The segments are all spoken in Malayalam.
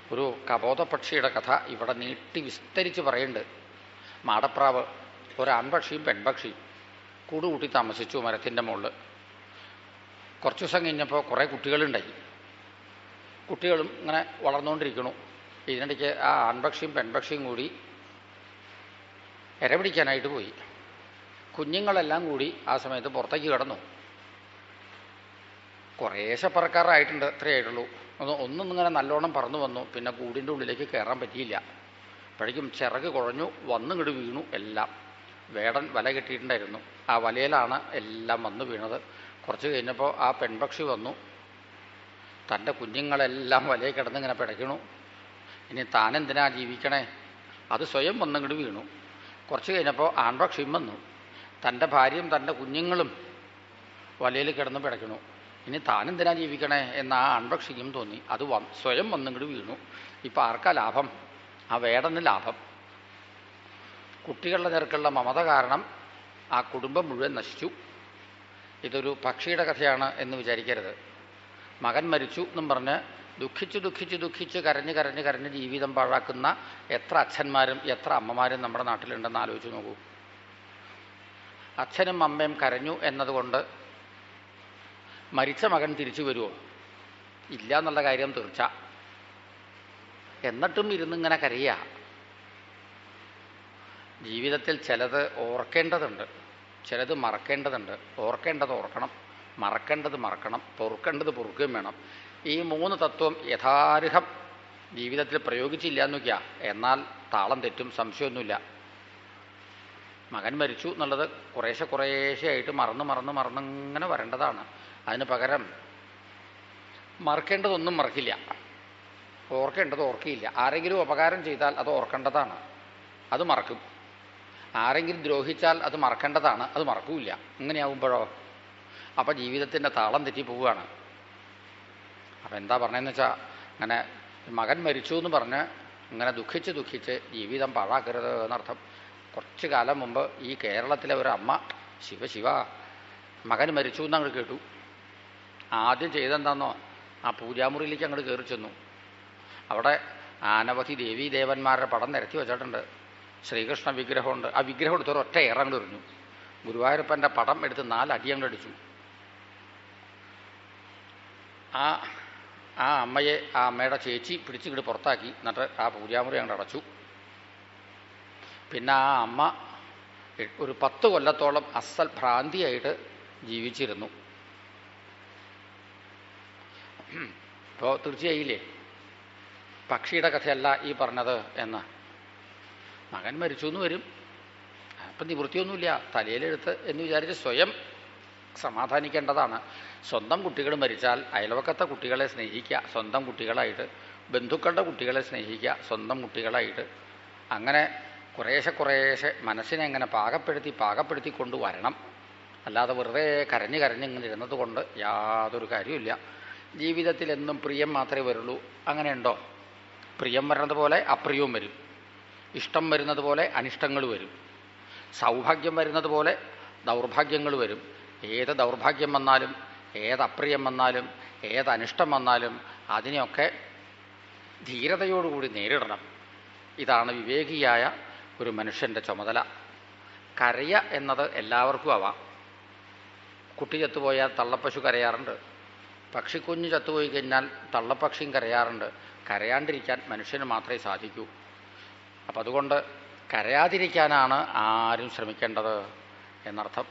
ഒരു കബോധപക്ഷിയുടെ കഥ ഇവിടെ നീട്ടി വിസ്തരിച്ച് പറയുന്നുണ്ട് മാടപ്രാവ് ഒരു ആൺപക്ഷിയും പെൺപക്ഷിയും കൂടുകൂട്ടി താമസിച്ചു മരത്തിൻ്റെ മുകളിൽ കുറച്ച് ദിവസം കഴിഞ്ഞപ്പോൾ കുറേ കുട്ടികളുണ്ടായി കുട്ടികളും ഇങ്ങനെ വളർന്നുകൊണ്ടിരിക്കണു ഇതിനിടയ്ക്ക് ആ ആൺപക്ഷിയും പെൺപക്ഷിയും കൂടി ഇരപിടിക്കാനായിട്ട് പോയി കുഞ്ഞുങ്ങളെല്ലാം കൂടി ആ സമയത്ത് പുറത്തേക്ക് കിടന്നു കുറേശ്ശെ പറക്കാറായിട്ടുണ്ട് അത്രയേ ആയിട്ടുള്ളൂ ഒന്ന് ഒന്നും ഇങ്ങനെ നല്ലോണം പറന്നു വന്നു പിന്നെ കൂടിൻ്റെ ഉള്ളിലേക്ക് കയറാൻ പറ്റിയില്ല അപ്പോഴേക്കും ചിറക് കുഴഞ്ഞു വന്നിങ്ങോട്ട് വീണു എല്ലാം വേടൻ വല കെട്ടിയിട്ടുണ്ടായിരുന്നു ആ വലയിലാണ് എല്ലാം വന്ന് വീണത് കുറച്ച് കഴിഞ്ഞപ്പോൾ ആ പെൺപക്ഷി വന്നു തൻ്റെ കുഞ്ഞുങ്ങളെല്ലാം വലയിൽ കിടന്ന് ഇങ്ങനെ പിടയ്ക്കണു ഇനി താനെന്തിനാ ജീവിക്കണേ അത് സ്വയം വന്നിങ്ങോട്ട് വീണു കുറച്ച് കഴിഞ്ഞപ്പോൾ ആൺപക്ഷിയും വന്നു തൻ്റെ ഭാര്യയും തൻ്റെ കുഞ്ഞുങ്ങളും വലയിൽ കിടന്ന് പിടയ്ക്കണു ഇനി താനെന്തിനാ ജീവിക്കണേ എന്ന് ആ ആൺപക്ഷിക്കും തോന്നി അത് വ- സ്വയം വന്നിങ്ങോട്ട് വീണു ഇപ്പം ആർക്കാ ലാഭം ആ വേടന് ലാഭം കുട്ടികളുടെ നേർക്കുള്ള മമത കാരണം ആ കുടുംബം മുഴുവൻ നശിച്ചു ഇതൊരു പക്ഷിയുടെ കഥയാണ് എന്ന് വിചാരിക്കരുത് മകൻ മരിച്ചു എന്നും പറഞ്ഞ് ദുഃഖിച്ച് ദുഃഖിച്ച് ദുഃഖിച്ച് കരഞ്ഞ് കരഞ്ഞ് കരഞ്ഞ് ജീവിതം പാഴാക്കുന്ന എത്ര അച്ഛന്മാരും എത്ര അമ്മമാരും നമ്മുടെ നാട്ടിലുണ്ടെന്ന് ആലോചിച്ച് നോക്കൂ അച്ഛനും അമ്മയും കരഞ്ഞു എന്നതുകൊണ്ട് മരിച്ച മകൻ തിരിച്ചു വരുമോ ഇല്ല എന്നുള്ള കാര്യം തീർച്ച എന്നിട്ടും ഇരുന്നിങ്ങനെ കരയുക ജീവിതത്തിൽ ചിലത് ഓർക്കേണ്ടതുണ്ട് ചിലത് മറക്കേണ്ടതുണ്ട് ഓർക്കേണ്ടത് ഓർക്കണം മറക്കേണ്ടത് മറക്കണം പൊറുക്കേണ്ടത് പൊറുക്കുകയും വേണം ഈ മൂന്ന് തത്വം യഥാർഹം ജീവിതത്തിൽ പ്രയോഗിച്ചില്ല എന്നൊക്കെയാ എന്നാൽ താളം തെറ്റും സംശയമൊന്നുമില്ല മകൻ മരിച്ചു എന്നുള്ളത് കുറേശ്ശെ കുറേശ്ശെ ആയിട്ട് മറന്ന് മറന്ന് മറന്നിങ്ങനെ വരേണ്ടതാണ് അതിന് പകരം മറക്കേണ്ടതൊന്നും മറക്കില്ല ഓർക്കേണ്ടത് ഓർക്കില്ല ആരെങ്കിലും ഉപകാരം ചെയ്താൽ അത് ഓർക്കേണ്ടതാണ് അത് മറക്കും ആരെങ്കിലും ദ്രോഹിച്ചാൽ അത് മറക്കേണ്ടതാണ് അത് മറക്കൂല ഇങ്ങനെയാവുമ്പോഴോ അപ്പോൾ ജീവിതത്തിൻ്റെ താളം തെറ്റി പോവുകയാണ് അപ്പം എന്താ പറഞ്ഞതെന്ന് വെച്ചാൽ അങ്ങനെ മകൻ മരിച്ചു എന്ന് പറഞ്ഞ് ഇങ്ങനെ ദുഃഖിച്ച് ദുഃഖിച്ച് ജീവിതം പാഴാക്കരുത് എന്നർത്ഥം കുറച്ച് കാലം മുമ്പ് ഈ കേരളത്തിലെ ഒരു അമ്മ ശിവ ശിവ മകൻ മരിച്ചു എന്ന് അങ്ങോട്ട് കേട്ടു ആദ്യം ചെയ്തെന്താന്നോ ആ പൂജാമുറിയിലേക്ക് അങ്ങോട്ട് കയറി ചെന്നു അവിടെ അനവധി ദേവീ ദേവന്മാരുടെ പടം നിരത്തി വെച്ചിട്ടുണ്ട് ശ്രീകൃഷ്ണ വിഗ്രഹമുണ്ട് ആ വിഗ്രഹം എടുത്തൊരു ഒറ്റ ഇറങ്ങോട്ട് എറിഞ്ഞു ഗുരുവായൂരപ്പൻ്റെ പടം എടുത്ത് നാല് അടി അങ്ങോട്ട് അടിച്ചു ആ ആ അമ്മയെ ആ അമ്മയുടെ ചേച്ചി പിടിച്ചിങ്ങോട്ട് പുറത്താക്കി എന്നിട്ട് ആ പൂജാമുറി അങ്ങോട്ട് അടച്ചു പിന്നെ ആ അമ്മ എ- ഒരു പത്ത് കൊല്ലത്തോളം അസൽ ഭ്രാന്തിയായിട്ട് ജീവിച്ചിരുന്നു ഇപ്പോൾ തീർച്ചയായില്ലേ പക്ഷിയുടെ കഥയല്ല ഈ പറഞ്ഞത് എന്ന് മകൻ മരിച്ചു എന്ന് വരും അപ്പം നിവൃത്തിയൊന്നുമില്ല തലയിലെടുത്ത് എന്ന് വിചാരിച്ച് സ്വയം സമാധാനിക്കേണ്ടതാണ് സ്വന്തം കുട്ടികൾ മരിച്ചാൽ അയൽവക്കത്തെ കുട്ടികളെ സ്നേഹിക്കുക സ്വന്തം കുട്ടികളായിട്ട് ബന്ധുക്കളുടെ കുട്ടികളെ സ്നേഹിക്കുക സ്വന്തം കുട്ടികളായിട്ട് അങ്ങനെ കുറേശ്ശെ കുറേശ്ശെ മനസ്സിനെ അങ്ങനെ പാകപ്പെടുത്തി പാകപ്പെടുത്തി കൊണ്ടുവരണം അല്ലാതെ വെറുതെ കരഞ്ഞ് കരഞ്ഞ് ഇങ്ങനെ ഇരുന്നത് കൊണ്ട് യാതൊരു കാര്യമില്ല ജീവിതത്തിൽ എന്നും പ്രിയം മാത്രമേ വരുള്ളൂ അങ്ങനെയുണ്ടോ പ്രിയം വരുന്നത് പോലെ അപ്രിയവും വരും ഇഷ്ടം വരുന്നത് പോലെ അനിഷ്ടങ്ങൾ വരും സൗഭാഗ്യം വരുന്നത് പോലെ ദൗർഭാഗ്യങ്ങൾ വരും ഏത് ദൗർഭാഗ്യം വന്നാലും ഏത് അപ്രിയം വന്നാലും ഏത് അനിഷ്ടം വന്നാലും അതിനെയൊക്കെ ധീരതയോടുകൂടി നേരിടണം ഇതാണ് വിവേകിയായ ഒരു മനുഷ്യൻ്റെ ചുമതല കരയ എന്നത് എല്ലാവർക്കും ആവാം കുട്ടി ചത്തുപോയാൽ തള്ളപ്പശു കരയാറുണ്ട് പക്ഷിക്കുഞ്ഞ് ചത്തുപോയി കഴിഞ്ഞാൽ തള്ളപ്പക്ഷിയും കരയാറുണ്ട് കരയാണ്ടിരിക്കാൻ മനുഷ്യന് മാത്രമേ സാധിക്കൂ അപ്പം അതുകൊണ്ട് കരയാതിരിക്കാനാണ് ആരും ശ്രമിക്കേണ്ടത് എന്നർത്ഥം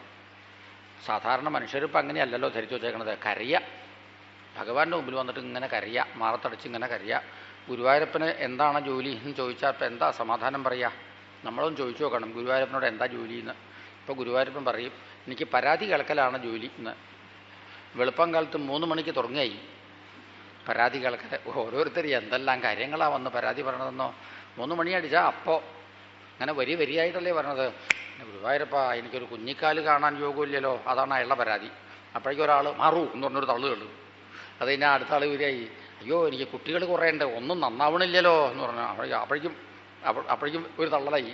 സാധാരണ മനുഷ്യരിപ്പോൾ അങ്ങനെയല്ലല്ലോ ധരിച്ചു വച്ചേക്കണത് കരയ ഭഗവാന്റെ മുമ്പിൽ വന്നിട്ട് ഇങ്ങനെ കരയ മാറത്തടിച്ച് ഇങ്ങനെ കരയ ഗുരുവായൂരപ്പന് എന്താണ് ജോലി എന്ന് ചോദിച്ചാൽ ഇപ്പം എന്താ സമാധാനം പറയുക നമ്മളൊന്ന് ചോദിച്ചു നോക്കണം ഗുരുവായൂരപ്പനോട് എന്താ ജോലി എന്ന് ഇപ്പോൾ ഗുരുവായൂരപ്പൻ പറയും എനിക്ക് പരാതി കേൾക്കലാണ് ജോലി എന്ന് വെളുപ്പം കാലത്ത് മൂന്ന് മണിക്ക് തുടങ്ങിയായി പരാതി കേൾക്കൽ ഓരോരുത്തർ എന്തെല്ലാം കാര്യങ്ങളാണ് വന്ന് പരാതി പറയണതെന്നോ മൂന്ന് മണി അടിച്ചാൽ അപ്പോൾ അങ്ങനെ വരി വരിയായിട്ടല്ലേ പറഞ്ഞത് പിന്നെ ഗുരുവായൂരപ്പ എനിക്കൊരു കുഞ്ഞിക്കാല് കാണാൻ യോഗമില്ലല്ലോ അതാണ് അയാളുടെ പരാതി അപ്പോഴേക്കും ഒരാൾ മാറൂ എന്ന് പറഞ്ഞൊരു തള്ളു കേട്ടു അത് കഴിഞ്ഞാൽ അടുത്ത ആൾ വരികയായി അയ്യോ എനിക്ക് കുട്ടികൾ കുറേ ഉണ്ട് ഒന്നും നന്നാവണില്ലല്ലോ എന്ന് പറഞ്ഞു അപ്പോഴേക്കും അപ്പോഴേക്കും അപ്പോൾ അപ്പോഴേക്കും ഒരു തള്ളലായി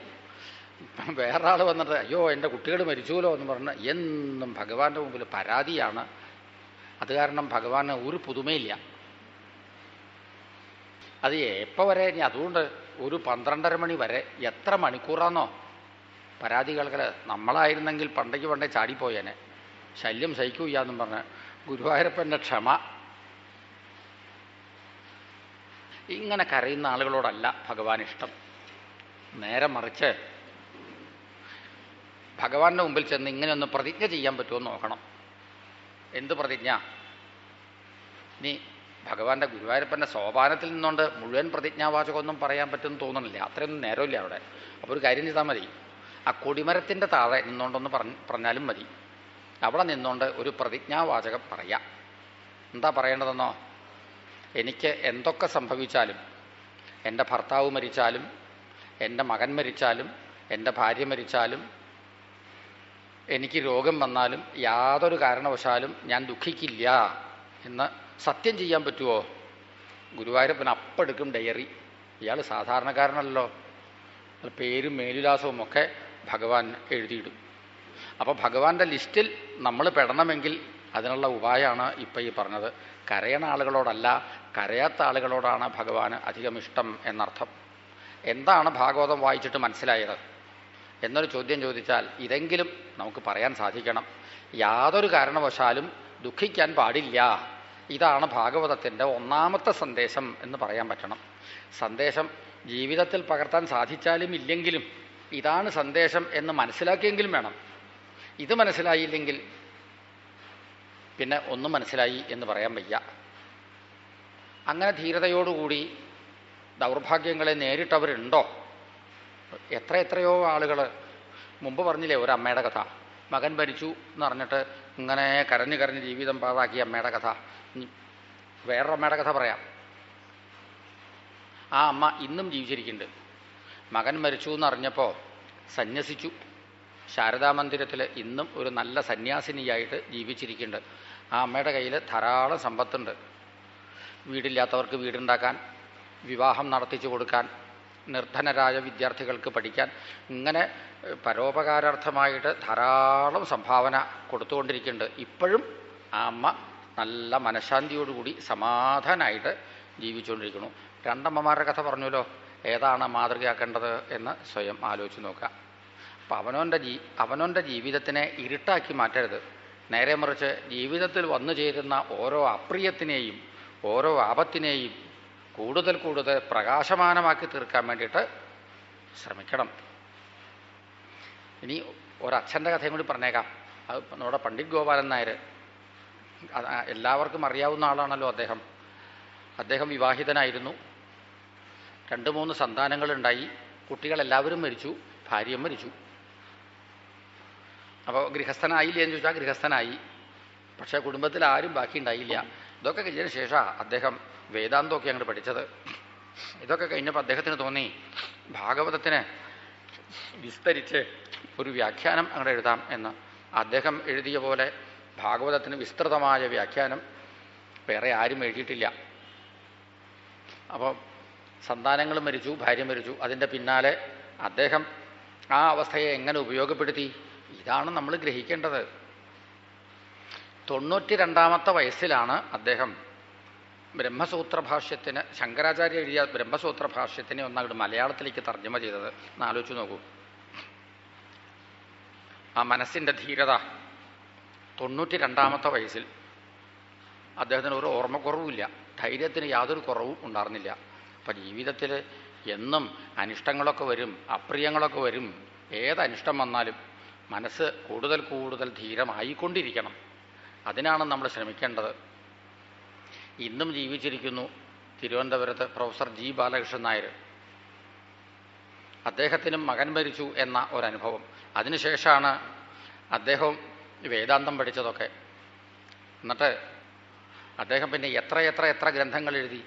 വേറെ ആൾ വന്നിട്ട് അയ്യോ എൻ്റെ കുട്ടികൾ മരിച്ചുവല്ലോ എന്ന് പറഞ്ഞ് എന്നും ഭഗവാന്റെ മുമ്പിൽ പരാതിയാണ് അത് കാരണം ഭഗവാന് ഒരു പുതുമയില്ല അത് എപ്പോൾ വരെ ഇനി അതുകൊണ്ട് ഒരു പന്ത്രണ്ടര മണി വരെ എത്ര മണിക്കൂറാന്നോ പരാതി കേൾക്കൽ നമ്മളായിരുന്നെങ്കിൽ പണ്ടേക്ക് പണ്ടേ ചാടിപ്പോയേനെ ശല്യം സഹിക്കൂയ്യാന്നും പറഞ്ഞ് ഗുരുവായൂരപ്പൻ്റെ ക്ഷമ ഇങ്ങനെ കരയുന്ന ആളുകളോടല്ല ഭഗവാൻ ഇഷ്ടം നേരെ മറിച്ച് ഭഗവാന്റെ മുമ്പിൽ ചെന്ന് ഇങ്ങനെ ഒന്ന് പ്രതിജ്ഞ ചെയ്യാൻ പറ്റുമോ എന്ന് നോക്കണം എന്ത് പ്രതിജ്ഞ ഇനി ഭഗവാന്റെ ഗുരുവായൂരപ്പൻ്റെ സോപാനത്തിൽ നിന്നുകൊണ്ട് മുഴുവൻ പ്രതിജ്ഞാവാചകമൊന്നും പറയാൻ പറ്റുമെന്ന് തോന്നുന്നില്ല അത്രയൊന്നും നേരമില്ല അവിടെ അപ്പോൾ ഒരു കാര്യം ചെയ്താൽ മതി ആ കൊടിമരത്തിൻ്റെ താഴെ നിന്നുകൊണ്ടൊന്ന് പറഞ്ഞ് പറഞ്ഞാലും മതി അവിടെ നിന്നുകൊണ്ട് ഒരു പ്രതിജ്ഞാവാചകം പറയാം എന്താ പറയേണ്ടതെന്നോ എനിക്ക് എന്തൊക്കെ സംഭവിച്ചാലും എൻ്റെ ഭർത്താവ് മരിച്ചാലും എൻ്റെ മകൻ മരിച്ചാലും എൻ്റെ ഭാര്യ മരിച്ചാലും എനിക്ക് രോഗം വന്നാലും യാതൊരു കാരണവശാലും ഞാൻ ദുഃഖിക്കില്ല എന്ന് സത്യം ചെയ്യാൻ പറ്റുമോ ഗുരുവായൂരപ്പൻ അപ്പെടുക്കും ഡയറി ഇയാൾ സാധാരണക്കാരനല്ലോ പേരും മേലുലാസവും ഒക്കെ ഭഗവാൻ എഴുതിയിടും അപ്പോൾ ഭഗവാന്റെ ലിസ്റ്റിൽ നമ്മൾ പെടണമെങ്കിൽ അതിനുള്ള ഉപായമാണ് ഇപ്പം ഈ പറഞ്ഞത് കരയണ ആളുകളോടല്ല കരയാത്ത ആളുകളോടാണ് ഭഗവാന് അധികം ഇഷ്ടം എന്നർത്ഥം എന്താണ് ഭാഗവതം വായിച്ചിട്ട് മനസ്സിലായത് എന്നൊരു ചോദ്യം ചോദിച്ചാൽ ഇതെങ്കിലും നമുക്ക് പറയാൻ സാധിക്കണം യാതൊരു കാരണവശാലും ദുഃഖിക്കാൻ പാടില്ല ഇതാണ് ഭാഗവതത്തിൻ്റെ ഒന്നാമത്തെ സന്ദേശം എന്ന് പറയാൻ പറ്റണം സന്ദേശം ജീവിതത്തിൽ പകർത്താൻ സാധിച്ചാലും ഇല്ലെങ്കിലും ഇതാണ് സന്ദേശം എന്ന് മനസ്സിലാക്കിയെങ്കിലും വേണം ഇത് മനസ്സിലായില്ലെങ്കിൽ പിന്നെ ഒന്നും മനസ്സിലായി എന്ന് പറയാൻ വയ്യ അങ്ങനെ ധീരതയോടുകൂടി ദൗർഭാഗ്യങ്ങളെ നേരിട്ടവരുണ്ടോ എത്ര എത്രയോ ആളുകൾ മുമ്പ് പറഞ്ഞില്ലേ ഒരു അമ്മയുടെ കഥ മകൻ മരിച്ചു എന്ന് പറഞ്ഞിട്ട് ഇങ്ങനെ കരഞ്ഞു കരഞ്ഞ് ജീവിതം പാഴാക്കിയ അമ്മയുടെ കഥ ഇനി വേറൊരു അമ്മയുടെ കഥ പറയാം ആ അമ്മ ഇന്നും ജീവിച്ചിരിക്കുന്നുണ്ട് മകൻ മരിച്ചു എന്നറിഞ്ഞപ്പോൾ സന്യസിച്ചു ശാരദാ മന്ദിരത്തിൽ ഇന്നും ഒരു നല്ല സന്യാസിനിയായിട്ട് ജീവിച്ചിരിക്കുന്നുണ്ട് ആ അമ്മയുടെ കയ്യിൽ ധാരാളം സമ്പത്തുണ്ട് വീടില്ലാത്തവർക്ക് വീടുണ്ടാക്കാൻ വിവാഹം നടത്തിച്ചു കൊടുക്കാൻ നിർധനരായ വിദ്യാർത്ഥികൾക്ക് പഠിക്കാൻ ഇങ്ങനെ ഏഹ്, പരോപകാരാർത്ഥമായിട്ട് ധാരാളം സംഭാവന കൊടുത്തുകൊണ്ടിരിക്കുന്നുണ്ട് ഇപ്പോഴും ആ അമ്മ നല്ല മനഃശാന്തിയോടുകൂടി സമാധാനമായിട്ട് ജീവിച്ചുകൊണ്ടിരിക്കുന്നു രണ്ടമ്മമാരുടെ കഥ പറഞ്ഞല്ലോ ഏതാണ് മാതൃകയാക്കേണ്ടത് എന്ന് സ്വയം ആലോചിച്ച് നോക്കുക അപ്പം അവനവൻ്റെ ജീ അവനവൻ്റെ ജീവിതത്തിനെ ഇരുട്ടാക്കി മാറ്റരുത് നേരെ മറിച്ച് ജീവിതത്തിൽ വന്നു ചേരുന്ന ഓരോ അപ്രിയത്തിനെയും ഓരോ ആപത്തിനെയും കൂടുതൽ കൂടുതൽ പ്രകാശമാനമാക്കി തീർക്കാൻ വേണ്ടിയിട്ട് ശ്രമിക്കണം ഇനി ഒരച്ഛൻ്റെ കഥയും കൂടി പറഞ്ഞേക്കാം അത് നമ്മുടെ പണ്ഡിറ്റ് ഗോപാലൻ നായർ അത് ആ എല്ലാവർക്കും അറിയാവുന്ന ആളാണല്ലോ അദ്ദേഹം അദ്ദേഹം വിവാഹിതനായിരുന്നു രണ്ട് മൂന്ന് സന്താനങ്ങളുണ്ടായി കുട്ടികളെല്ലാവരും മരിച്ചു ഭാര്യയും മരിച്ചു അപ്പോൾ ഗൃഹസ്ഥനായില്ലേ എന്ന് ചോദിച്ചാൽ ഗൃഹസ്ഥനായി പക്ഷേ കുടുംബത്തിൽ ആരും ബാക്കി ഉണ്ടായില്ല ഇതൊക്കെ കഴിഞ്ഞതിന് ശേഷമാണ് അദ്ദേഹം വേദാന്തമൊക്കെ അങ്ങോട്ട് പഠിച്ചത് ഇതൊക്കെ കഴിഞ്ഞപ്പോൾ അദ്ദേഹത്തിന് തോന്നി ഭാഗവതത്തിന് വിസ്തരിച്ച് ഒരു വ്യാഖ്യാനം അങ്ങോട്ട് എഴുതാം എന്ന് അദ്ദേഹം എഴുതിയ പോലെ ഭാഗവതത്തിന് വിസ്തൃതമായ വ്യാഖ്യാനം വേറെ ആരും എഴുതിയിട്ടില്ല അപ്പോൾ സന്താനങ്ങൾ മരിച്ചു ഭാര്യ മരിച്ചു അതിൻ്റെ പിന്നാലെ അദ്ദേഹം ആ അവസ്ഥയെ എങ്ങനെ ഉപയോഗപ്പെടുത്തി ഇതാണ് നമ്മൾ ഗ്രഹിക്കേണ്ടത് തൊണ്ണൂറ്റി രണ്ടാമത്തെ വയസ്സിലാണ് അദ്ദേഹം ബ്രഹ്മസൂത്ര ഭാഷ്യത്തിന് ശങ്കരാചാര്യ എഴുതിയ ബ്രഹ്മസൂത്ര ഭാഷ്യത്തിനെ ഒന്നങ്ങോട്ട് മലയാളത്തിലേക്ക് തർജ്ജമ ചെയ്തത് എന്ന് ആലോചിച്ച് നോക്കൂ ആ മനസ്സിൻ്റെ ധീരത തൊണ്ണൂറ്റി രണ്ടാമത്തെ വയസ്സിൽ അദ്ദേഹത്തിന് ഒരു ഓർമ്മക്കുറവുമില്ല ധൈര്യത്തിന് യാതൊരു കുറവും ഉണ്ടായിരുന്നില്ല അപ്പം ജീവിതത്തിൽ എന്നും അനിഷ്ടങ്ങളൊക്കെ വരും അപ്രിയങ്ങളൊക്കെ വരും ഏത് അനിഷ്ടം വന്നാലും മനസ്സ് കൂടുതൽ കൂടുതൽ ധീരമായിക്കൊണ്ടിരിക്കണം അതിനാണ് നമ്മൾ ശ്രമിക്കേണ്ടത് ഇന്നും ജീവിച്ചിരിക്കുന്നു തിരുവനന്തപുരത്ത് പ്രൊഫസർ ജി ബാലകൃഷ്ണൻ നായർ അദ്ദേഹത്തിനും മകൻ മരിച്ചു എന്ന ഒരനുഭവം അതിനുശേഷമാണ് അദ്ദേഹം വേദാന്തം പഠിച്ചതൊക്കെ എന്നിട്ട് അദ്ദേഹം പിന്നെ എത്ര എത്ര എത്ര ഗ്രന്ഥങ്ങൾ എഴുതി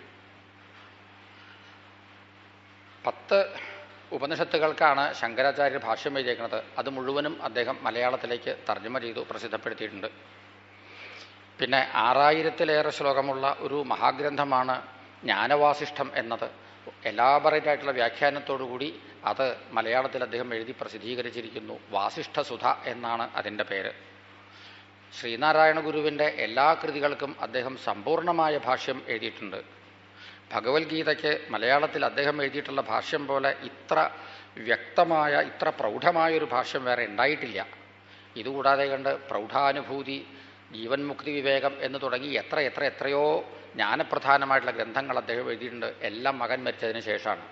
പത്ത് ഉപനിഷത്തുകൾക്കാണ് ശങ്കരാചാര്യർ ഭാഷ്യം എഴുതിയേക്കുന്നത് അത് മുഴുവനും അദ്ദേഹം മലയാളത്തിലേക്ക് തർജ്ജമ ചെയ്തു പ്രസിദ്ധപ്പെടുത്തിയിട്ടുണ്ട് പിന്നെ ആറായിരത്തിലേറെ ശ്ലോകമുള്ള ഒരു മഹാഗ്രന്ഥമാണ് ജ്ഞാനവാസിഷ്ഠം എന്നത് എലാബറേറ്റ് ആയിട്ടുള്ള വ്യാഖ്യാനത്തോടുകൂടി അത് മലയാളത്തിൽ അദ്ദേഹം എഴുതി പ്രസിദ്ധീകരിച്ചിരിക്കുന്നു വാസിഷ്ഠസുധ എന്നാണ് അതിൻ്റെ പേര് ശ്രീനാരായണ ഗുരുവിൻ്റെ എല്ലാ കൃതികൾക്കും അദ്ദേഹം സമ്പൂർണമായ ഭാഷ്യം എഴുതിയിട്ടുണ്ട് ഭഗവത്ഗീതയ്ക്ക് മലയാളത്തിൽ അദ്ദേഹം എഴുതിയിട്ടുള്ള ഭാഷ്യം പോലെ ഇത്ര വ്യക്തമായ ഇത്ര പ്രൗഢമായൊരു ഭാഷ്യം വേറെ ഉണ്ടായിട്ടില്ല ഇതുകൂടാതെ കണ്ട് പ്രൗഢാനുഭൂതി ജീവൻ മുക്തി വിവേകം എന്ന് തുടങ്ങി എത്ര എത്ര എത്രയോ ജ്ഞാനപ്രധാനമായിട്ടുള്ള ഗ്രന്ഥങ്ങൾ അദ്ദേഹം എഴുതിയിട്ടുണ്ട് എല്ലാം മകൻ മരിച്ചതിന് ശേഷമാണ്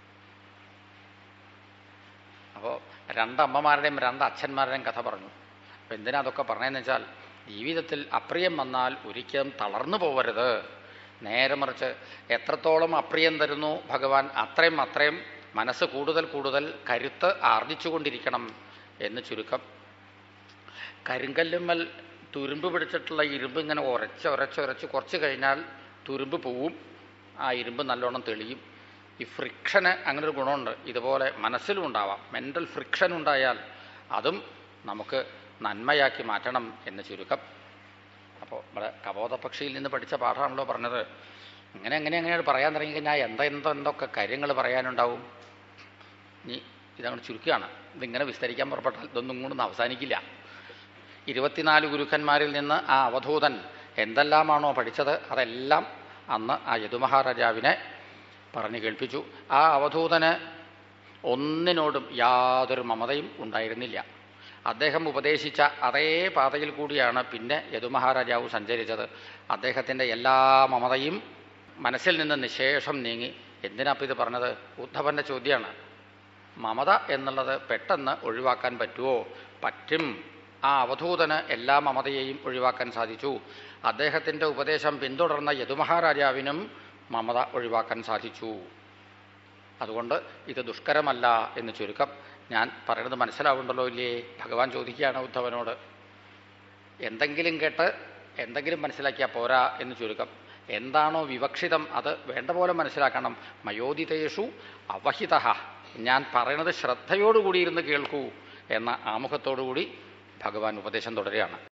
അപ്പോൾ രണ്ടമ്മമാരുടെയും രണ്ട് അച്ഛന്മാരുടെയും കഥ പറഞ്ഞു അപ്പം എന്തിനാ അതൊക്കെ പറഞ്ഞതെന്ന് വെച്ചാൽ ജീവിതത്തിൽ അപ്രിയം വന്നാൽ ഒരിക്കലും തളർന്നു പോവരുത് നേരെ മറിച്ച് എത്രത്തോളം അപ്രിയം തരുന്നു ഭഗവാൻ അത്രയും അത്രയും മനസ്സ് കൂടുതൽ കൂടുതൽ കരുത്ത് ആർജിച്ചുകൊണ്ടിരിക്കണം എന്ന് ചുരുക്കം കരിങ്കല്ലുമ്മൽ തുരുമ്പ് പിടിച്ചിട്ടുള്ള ഇരുമ്പ് ഇങ്ങനെ ഉരച്ച് ഉരച്ച് ഉരച്ച് കുറച്ച് കഴിഞ്ഞാൽ തുരുമ്പ് പോവും ആ ഇരുമ്പ് നല്ലോണം തെളിയും ഈ ഫ്രിക്ഷന് അങ്ങനെ ഒരു ഗുണമുണ്ട് ഇതുപോലെ മനസ്സിലും ഉണ്ടാവാം മെൻ്റൽ ഫ്രിക്ഷൻ ഉണ്ടായാൽ അതും നമുക്ക് നന്മയാക്കി മാറ്റണം എന്ന് ചുരുക്കം അപ്പോൾ ഇവിടെ കബോധപക്ഷിയിൽ നിന്ന് പഠിച്ച പാഠമാണല്ലോ പറഞ്ഞത് ഇങ്ങനെ എങ്ങനെ എങ്ങനെയാണ് പറയാൻ തുടങ്ങിക്കഴിഞ്ഞാൽ എന്താ എന്തോ എന്തൊക്കെ കാര്യങ്ങൾ പറയാനുണ്ടാവും ഇനി ഇതങ്ങോട്ട് ചുരുക്കുകയാണ് ഇതിങ്ങനെ വിസ്തരിക്കാൻ പുറപ്പെട്ടാൽ ഇതൊന്നും കൊണ്ടൊന്നും അവസാനിക്കില്ല ഇരുപത്തിനാല് ഗുരുക്കന്മാരിൽ നിന്ന് ആ അവധൂതൻ എന്തെല്ലാമാണോ പഠിച്ചത് അതെല്ലാം അന്ന് ആ യദുമഹാരാജാവിനെ പറഞ്ഞു കേൾപ്പിച്ചു ആ അവധൂതന് ഒന്നിനോടും യാതൊരു മമതയും ഉണ്ടായിരുന്നില്ല അദ്ദേഹം ഉപദേശിച്ച അതേ പാതയിൽ കൂടിയാണ് പിന്നെ യദുമഹാരാജാവ് സഞ്ചരിച്ചത് അദ്ദേഹത്തിൻ്റെ എല്ലാ മമതയും മനസ്സിൽ നിന്ന് നിശേഷം നീങ്ങി എന്തിനാപ്പം ഇത് പറഞ്ഞത് ഉദ്ധവൻ്റെ ചോദ്യമാണ് മമത എന്നുള്ളത് പെട്ടെന്ന് ഒഴിവാക്കാൻ പറ്റുമോ പറ്റും ആ അവധൂതന് എല്ലാ മമതയെയും ഒഴിവാക്കാൻ സാധിച്ചു അദ്ദേഹത്തിൻ്റെ ഉപദേശം പിന്തുടർന്ന യദുമഹാരാജാവിനും മമത ഒഴിവാക്കാൻ സാധിച്ചു അതുകൊണ്ട് ഇത് ദുഷ്കരമല്ല എന്ന് ചുരുക്കം ഞാൻ പറയുന്നത് മനസ്സിലാവുണ്ടല്ലോ ഇല്ലേ ഭഗവാൻ ചോദിക്കുകയാണ് ഉദ്ധവനോട് എന്തെങ്കിലും കേട്ട് എന്തെങ്കിലും മനസ്സിലാക്കിയാൽ പോരാ എന്ന് ചുരുക്കം എന്താണോ വിവക്ഷിതം അത് വേണ്ട പോലെ മനസ്സിലാക്കണം മയോദിതേഷു അവഹിത ഞാൻ പറയണത് ശ്രദ്ധയോടുകൂടി ഇരുന്ന് കേൾക്കൂ എന്ന ആമുഖത്തോടുകൂടി ഭഗവാൻ ഉപദേശം തുടരുകയാണ്